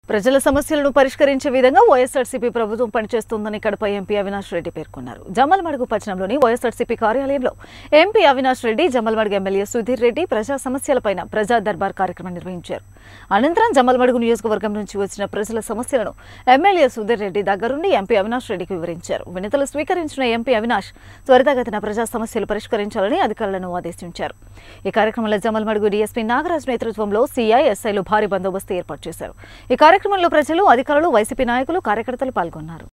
ప్రజల సమస్యలను పరిష్కరించే విధంగా వైఎస్ఆర్సీపీ ప్రభుత్వం పనిచేస్తోందని కడప ఎంపీ అవినాష్ రెడ్డి పేర్కొన్నారు జమ్మలమడుగు పట్టణంలోని వైఎస్ఆర్సీపీ కార్యాలయంలో ఎంపీ అవినాష్ రెడ్డి జమ్మలమడుగు ఎమ్మెల్యే సుధీర్ రెడ్డి ప్రజా సమస్యలపైన ప్రజా దర్బార్ కార్యక్రమం నిర్వహించారు అనంతరం జమ్మలమడుగు నియోజకవర్గం నుంచి వచ్చిన ప్రజల సమస్యలను ఎమ్మెల్యే సుధీర్ రెడ్డి దగ్గరుండి ఎంపీ అవినాష్ రెడ్డికి వివరించారు వినతులు స్వీకరించిన ఎంపీ అవినాష్ త్వరితగతిన ప్రజా సమస్యలు పరిష్కరించాలని అధికారులను ఆదేశించారు ఈ కార్యక్రమంలో జమ్మలమడుగు డీఎస్పీ నాగరాజు నేతృత్వంలో సీఐ ఎస్ఐలు భారీ బందోబస్తు ఏర్పాటు చేశారు ఈ కార్యక్రమంలో ప్రజలు అధికారులు వైసీపీ నాయకులు కార్యకర్తలు పాల్గొన్నారు